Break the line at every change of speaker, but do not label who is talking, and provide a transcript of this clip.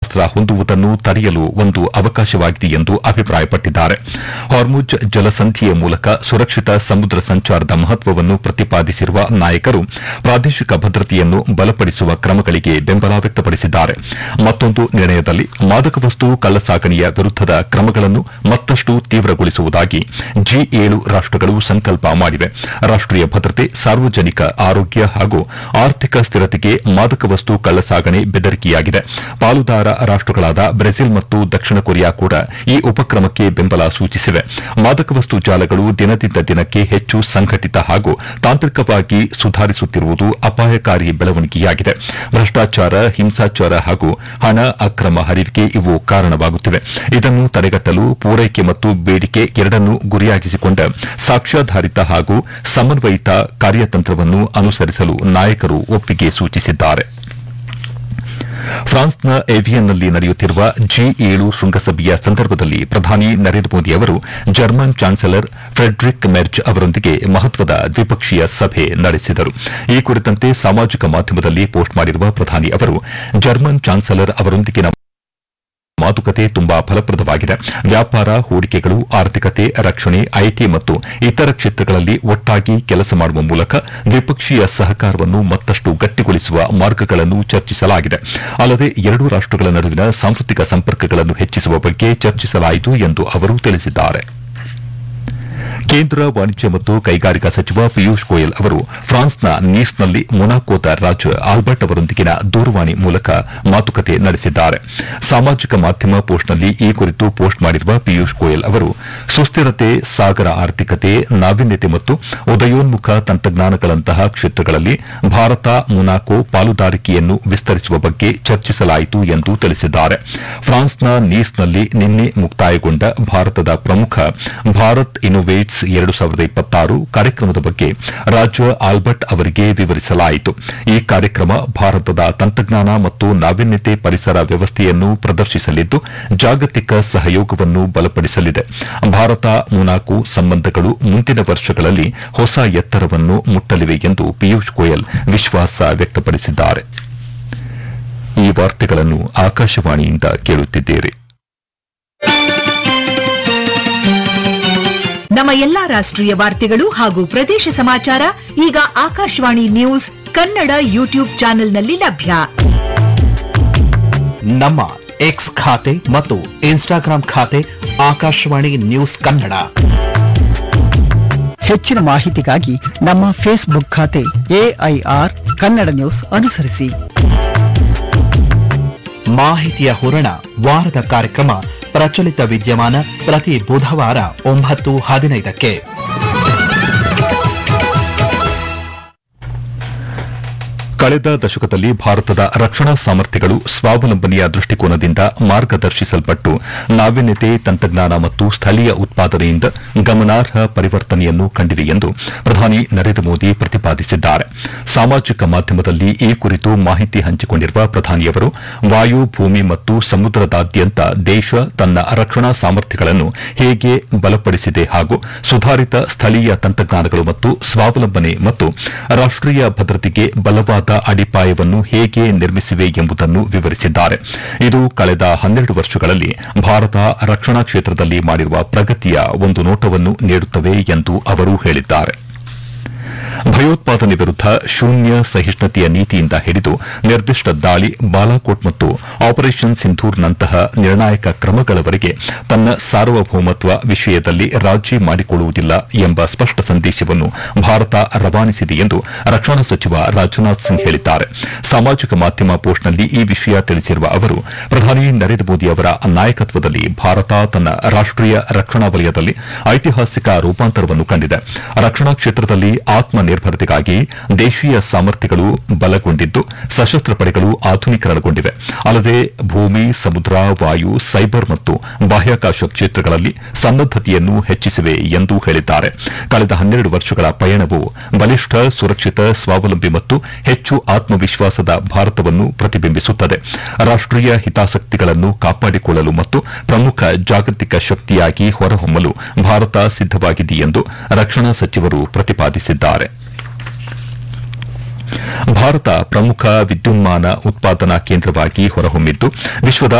ಶಸ್ತ್ರಾಸ್ತ್ರ ಹೊಂದುವುದನ್ನು ತಡೆಯಲು ಒಂದು ಅವಕಾಶವಾಗಿದೆ ಎಂದು ಅಭಿಪ್ರಾಯಪಟ್ಟಿದ್ದಾರೆ ಹಾರ್ಮುಜ್ ಜಲಸಂಧಿಯ ಮೂಲಕ ಸುರಕ್ಷಿತ ಸಮುದ್ರ ಸಂಚಾರದ ಮಹತ್ವವನ್ನು ಪ್ರತಿಪಾದಿಸಿರುವ ನಾಯಕರು ಪ್ರಾದೇಶಿಕ ಭದ್ರತೆಯನ್ನು ಬಲಪಡಿಸುವ ಕ್ರಮಗಳಿಗೆ ಬೆಂಬಲ ವ್ಯಕ್ತಪಡಿಸಿದ್ದಾರೆ ಮತ್ತೊಂದು ನಿರ್ಣಯದಲ್ಲಿ ಮಾದಕ ವಸ್ತು ಕಳ್ಳಸಾಗಣೆಯ ವಿರುದ್ದದ ಕ್ರಮಗಳನ್ನು ಮತ್ತಷ್ಟು ತೀವ್ರಗೊಳಿಸುವುದಾಗಿ ಜಿ ಏಳು ರಾಷ್ಟಗಳು ಸಂಕಲ್ಪ ಮಾಡಿವೆ ರಾಷ್ಟೀಯ ಭದ್ರತೆ ಸಾರ್ವಜನಿಕ ಆರೋಗ್ಯ ಹಾಗೂ ಆರ್ಥಿಕ ಸ್ಥಿರತೆಗೆ ಮಾದಕ ವಸ್ತು ಕಳ್ಳಸಾಗಣೆ ಬೆದರಿಕೆಯಾಗಿದೆ ಪಾಲುದಾರ ರಾಷ್ಟಗಳಾದ ಬ್ರೆಜಿಲ್ ಮತ್ತು ದಕ್ಷಿಣ ಕೊರಿಯಾ ಕೂಡ ಈ ಉಪಕ್ರಮಕ್ಕೆ ಬೆಂಬಲ ಸೂಚಿಸಿವೆ ಮಾದಕ ವಸ್ತು ಜಾಲಗಳು ದಿನದಿಂದ ದಿನಕ್ಕೆ ಹೆಚ್ಚು ಸಂಘಟಿತ ಹಾಗೂ ತಾಂತ್ರಿಕವಾಗಿ ಸುಧಾರಿಸುತ್ತಿರುವುದು ಅಪಾಯಕಾರಿ ಬೆಳವಣಿಗೆಯಾಗಿದೆ ಭ್ರಷ್ಟಾಚಾರ ಹಿಂಸಾಚಾರ ಹಾಗೂ ಹಣ ಅಕ್ರಮ ಹರಿವಿಗೆ ಇವು ಕಾರಣವಾಗುತ್ತಿವೆ ಇದನ್ನು ತಡೆಗಟ್ಟಲು ಪೂರೈಕೆ ಮತ್ತು ಬೇಡಿಕೆ ಎರಡನ್ನೂ ಗುರಿಯಾಗಿಸಿಕೊಂಡ ಸಾಕ್ಷ್ಯಾಧಾರಿತ ಹಾಗೂ ಸಮನ್ವಯಿತ ಕಾರ್ಯತಂತ್ರವನ್ನು ಅನುಸರಿಸಲು ನಾಯಕರು ಒಪ್ಪಿಗೆ ಸೂಚಿಸಿದ್ದಾರೆ ಫ್ರಾನ್ಸ್ನ ಏವಿಯನ್ನಲ್ಲಿ ನಡೆಯುತ್ತಿರುವ ಜಿ ಏಳು ಶೃಂಗಸಭೆಯ ಸಂದರ್ಭದಲ್ಲಿ ಪ್ರಧಾನಿ ನರೇಂದ್ರ ಮೋದಿ ಅವರು ಜರ್ಮನ್ ಚಾನ್ಸಲರ್ ಫ್ರೆಡ್ರಿಕ್ ಮೆರ್ಜ್ ಅವರೊಂದಿಗೆ ಮಹತ್ವದ ದ್ವಿಪಕ್ಷೀಯ ಸಭೆ ನಡೆಸಿದರು ಈ ಕುರಿತಂತೆ ಸಾಮಾಜಿಕ ಮಾಧ್ಯಮದಲ್ಲಿ ಪೋಸ್ಟ್ ಮಾಡಿರುವ ಪ್ರಧಾನಿ ಅವರು ಜರ್ಮನ್ ಚಾನ್ಸಲರ್ ಅವರೊಂದಿಗಿನ ಮಾತುಕತೆ ತುಂಬಾ ಫಲಪ್ರದವಾಗಿದೆ ವ್ಯಾಪಾರ ಹೂಡಿಕೆಗಳು ಆರ್ಥಿಕತೆ ರಕ್ಷಣೆ ಐಟಿ ಮತ್ತು ಇತರ ಕ್ಷೇತ್ರಗಳಲ್ಲಿ ಒಟ್ಟಾಗಿ ಕೆಲಸ ಮಾಡುವ ಮೂಲಕ ದ್ವಿಪಕ್ಷೀಯ ಸಹಕಾರವನ್ನು ಮತ್ತಷ್ಟು ಗಟ್ಟಿಗೊಳಿಸುವ ಮಾರ್ಗಗಳನ್ನು ಚರ್ಚಿಸಲಾಗಿದೆ ಅಲ್ಲದೆ ಎರಡೂ ರಾಷ್ಟಗಳ ನಡುವಿನ ಸಾಂಸ್ಕೃತಿಕ ಸಂಪರ್ಕಗಳನ್ನು ಹೆಚ್ಚಿಸುವ ಬಗ್ಗೆ ಚರ್ಚಿಸಲಾಯಿತು ಎಂದು ಅವರು ತಿಳಿಸಿದ್ದಾರೆ ಕೇಂದ್ರ ವಾಣಿಜ್ಯ ಮತ್ತು ಕೈಗಾರಿಕಾ ಸಚಿವ ಪಿಯೂಷ್ ಗೋಯಲ್ ಅವರು ಫ್ರಾನ್ಸ್ನ ನೀಸ್ನಲ್ಲಿ ಮೊನಾಕೋದ ರಾಜ ಆಲ್ಬರ್ಟ್ ಅವರೊಂದಿಗಿನ ದೂರವಾಣಿ ಮೂಲಕ ಮಾತುಕತೆ ನಡೆಸಿದ್ದಾರೆ ಸಾಮಾಜಿಕ ಮಾಧ್ಯಮ ಪೋಸ್ಟ್ನಲ್ಲಿ ಈ ಕುರಿತು ಪೋಸ್ಟ್ ಮಾಡಿರುವ ಪಿಯೂಷ್ ಗೋಯಲ್ ಅವರು ಸುಸ್ಥಿರತೆ ಸಾಗರ ಆರ್ಥಿಕತೆ ನಾವೀನ್ಯತೆ ಮತ್ತು ಉದಯೋನ್ಮುಖ ತಂತ್ರಜ್ಞಾನಗಳಂತಹ ಕ್ಷೇತ್ರಗಳಲ್ಲಿ ಭಾರತ ಮೊನಾಕೋ ಪಾಲುದಾರಿಕೆಯನ್ನು ವಿಸ್ತರಿಸುವ ಬಗ್ಗೆ ಚರ್ಚಿಸಲಾಯಿತು ಎಂದು ತಿಳಿಸಿದ್ದಾರೆ ಫ್ರಾನ್ಸ್ನ ನೀಸ್ನಲ್ಲಿ ನಿನ್ನೆ ಮುಕ್ತಾಯಗೊಂಡ ಭಾರತದ ಪ್ರಮುಖ ಭಾರತ್ ಇನ್ನೋವೇಟ್ಸ್ ಎರಡು ಸಾವಿರದ ಇಪ್ಪತ್ತಾರು ಕಾರ್ಯಕ್ರಮದ ಬಗ್ಗೆ ರಾಜ ಆಲ್ಬರ್ಟ್ ಅವರಿಗೆ ವಿವರಿಸಲಾಯಿತು ಈ ಕಾರ್ಯಕ್ರಮ ಭಾರತದ ತಂತ್ರಜ್ಞಾನ ಮತ್ತು ನಾವೀನ್ಯತೆ ಪರಿಸರ ವ್ಯವಸ್ಥೆಯನ್ನು ಪ್ರದರ್ಶಿಸಲಿದ್ದು ಜಾಗತಿಕ ಸಹಯೋಗವನ್ನು ಬಲಪಡಿಸಲಿದೆ ಭಾರತ ಮೊನಾಕೋ ಸಂಬಂಧಗಳು ಮುಂದಿನ ವರ್ಷಗಳಲ್ಲಿ ಹೊಸ ಎತ್ತರವನ್ನು ಮುಟ್ಟಲಿವೆ ಎಂದು ಪಿಯೂಷ್ ಗೋಯಲ್ ವಿಶ್ವಾಸ ವ್ಯಕ್ತಪಡಿಸಿದ್ದಾರೆ ಈ ವಾರ್ತೆಗಳನ್ನು ಆಕಾಶವಾಣಿಯಿಂದ ಕೇಳುತ್ತಿದ್ದೀರಿ
ನಮ್ಮ ಎಲ್ಲಾ ರಾಷ್ಟ್ರೀಯ ವಾರ್ತೆಗಳು ಹಾಗೂ ಪ್ರದೇಶ ಸಮಾಚಾರ ಈಗ ಆಕಾಶವಾಣಿ ನ್ಯೂಸ್ ಕನ್ನಡ ಯೂಟ್ಯೂಬ್ ಚಾನೆಲ್ನಲ್ಲಿ ಲಭ್ಯ
ನಮ್ಮ ಎಕ್ಸ್ ಖಾತೆ ಮತ್ತು ಇನ್ಸ್ಟಾಗ್ರಾಂ ಖಾತೆ ಆಕಾಶವಾಣಿ ನ್ಯೂಸ್ ಕನ್ನಡ
ಹೆಚ್ಚಿನ ಮಾಹಿತಿಗಾಗಿ ನಮ್ಮ ಫೇಸ್ಬುಕ್ ಖಾತೆ ಎಐಆರ್ ಕನ್ನಡ ನ್ಯೂಸ್ ಅನುಸರಿಸಿ
ಮಾಹಿತಿಯ ಹೂರಣ ವಾರದ ಕಾರ್ಯಕ್ರಮ ಪ್ರಚಲಿತ ವಿದ್ಯಮಾನ ಪ್ರತಿ ಬುಧವಾರ ಒಂಬತ್ತು ಹದಿನೈದಕ್ಕೆ
ಕಳೆದ ದಶಕದಲ್ಲಿ ಭಾರತದ ರಕ್ಷಣಾ ಸಾಮರ್ಥ್ಯಗಳು ಸ್ವಾವಲಂಬನೆಯ ದೃಷ್ಟಿಕೋನದಿಂದ ಮಾರ್ಗದರ್ಶಿಸಲ್ಪಟ್ಟು ನಾವೀನ್ಯತೆ ತಂತ್ರಜ್ಞಾನ ಮತ್ತು ಸ್ಥಳೀಯ ಉತ್ಪಾದನೆಯಿಂದ ಗಮನಾರ್ಹ ಪರಿವರ್ತನೆಯನ್ನು ಕಂಡಿವೆ ಎಂದು ಪ್ರಧಾನಿ ನರೇಂದ್ರ ಮೋದಿ ಪ್ರತಿಪಾದಿಸಿದ್ದಾರೆ ಸಾಮಾಜಿಕ ಮಾಧ್ಯಮದಲ್ಲಿ ಈ ಕುರಿತು ಮಾಹಿತಿ ಹಂಚಿಕೊಂಡಿರುವ ಪ್ರಧಾನಿಯವರು ವಾಯು ಭೂಮಿ ಮತ್ತು ಸಮುದ್ರದಾದ್ಯಂತ ದೇಶ ತನ್ನ ರಕ್ಷಣಾ ಸಾಮರ್ಥ್ಯಗಳನ್ನು ಹೇಗೆ ಬಲಪಡಿಸಿದೆ ಹಾಗೂ ಸುಧಾರಿತ ಸ್ಥಳೀಯ ತಂತ್ರಜ್ಞಾನಗಳು ಮತ್ತು ಸ್ವಾವಲಂಬನೆ ಮತ್ತು ರಾಷ್ಟೀಯ ಭದ್ರತೆಗೆ ಬಲವಾದ ಅಡಿಪಾಯವನ್ನು ಹೇಗೆ ನಿರ್ಮಿಸಿವೆ ಎಂಬುದನ್ನು ವಿವರಿಸಿದ್ದಾರೆ ಇದು ಕಳೆದ ಹನ್ನೆರಡು ವರ್ಷಗಳಲ್ಲಿ ಭಾರತ ರಕ್ಷಣಾ ಕ್ಷೇತ್ರದಲ್ಲಿ ಮಾಡಿರುವ ಪ್ರಗತಿಯ ಒಂದು ನೋಟವನ್ನು ನೀಡುತ್ತವೆ ಎಂದು ಅವರು ಹೇಳಿದ್ದಾರೆ ಭಯೋತ್ಪಾದನೆ ವಿರುದ್ಧ ಶೂನ್ಯ ಸಹಿಷ್ಣುತೆಯ ನೀತಿಯಿಂದ ಹಿಡಿದು ನಿರ್ದಿಷ್ಟ ದಾಳಿ ಬಾಲಾಕೋಟ್ ಮತ್ತು ಆಪರೇಷನ್ ಸಿಂಧೂರ್ನಂತಹ ನಿರ್ಣಾಯಕ ಕ್ರಮಗಳವರೆಗೆ ತನ್ನ ಸಾರ್ವಭೌಮತ್ವ ವಿಷಯದಲ್ಲಿ ರಾಜಿ ಮಾಡಿಕೊಳ್ಳುವುದಿಲ್ಲ ಎಂಬ ಸ್ಪಷ್ಟ ಸಂದೇಶವನ್ನು ಭಾರತ ರವಾನಿಸಿದೆ ಎಂದು ರಕ್ಷಣಾ ಸಚಿವ ರಾಜನಾಥ್ ಸಿಂಗ್ ಹೇಳಿದ್ದಾರೆ ಸಾಮಾಜಿಕ ಮಾಧ್ಯಮ ಪೋಸ್ಟ್ನಲ್ಲಿ ಈ ವಿಷಯ ತಿಳಿಸಿರುವ ಅವರು ಪ್ರಧಾನಿ ನರೇಂದ್ರ ಮೋದಿ ಅವರ ನಾಯಕತ್ವದಲ್ಲಿ ಭಾರತ ತನ್ನ ರಾಷ್ಟೀಯ ರಕ್ಷಣಾ ವಲಯದಲ್ಲಿ ಐತಿಹಾಸಿಕ ರೂಪಾಂತರವನ್ನು ಕಂಡಿದೆ ರಕ್ಷಣಾ ಕ್ಷೇತ್ರದಲ್ಲಿ ಆತ್ಮನಿರ್ಭರತೆಗಾಗಿ ದೇಶೀಯ ಸಾಮರ್ಥ್ಯಗಳು ಬಲಗೊಂಡಿದ್ದು ಸಶಸ್ತ್ರ ಪಡೆಗಳು ಆಧುನೀಕರಣಗೊಂಡಿವೆ ಅಲ್ಲದೆ ಭೂಮಿ ಸಮುದ್ರ ವಾಯು ಸೈಬರ್ ಮತ್ತು ಬಾಹ್ಯಾಕಾಶ ಕ್ಷೇತ್ರಗಳಲ್ಲಿ ಸನ್ನದ್ದತೆಯನ್ನು ಹೆಚ್ಚಿಸಿವೆ ಎಂದು ಹೇಳಿದ್ದಾರೆ ಕಳೆದ ಹನ್ನೆರಡು ವರ್ಷಗಳ ಪಯಣವು ಬಲಿಷ್ಠ ಸುರಕ್ಷಿತ ಸ್ವಾವಲಂಬಿ ಮತ್ತು ಹೆಚ್ಚು ಆತ್ಮವಿಶ್ವಾಸದ ಭಾರತವನ್ನು ಪ್ರತಿಬಿಂಬಿಸುತ್ತದೆ ರಾಷ್ಟೀಯ ಹಿತಾಸಕ್ತಿಗಳನ್ನು ಕಾಪಾಡಿಕೊಳ್ಳಲು ಮತ್ತು ಪ್ರಮುಖ ಜಾಗತಿಕ ಶಕ್ತಿಯಾಗಿ ಹೊರಹೊಮ್ಮಲು ಭಾರತ ಸಿದ್ದವಾಗಿದೆ ಎಂದು ರಕ್ಷಣಾ ಸಚಿವರು ಪ್ರತಿಪಾದಿಸಿದ್ದಾರೆ ಭಾರತ ಪ್ರಮುಖ ವಿದ್ಯುನ್ಮಾನ ಉತ್ಪಾದನಾ ಕೇಂದ್ರವಾಗಿ ಹೊರಹೊಮ್ಮಿದ್ದು ವಿಶ್ವದ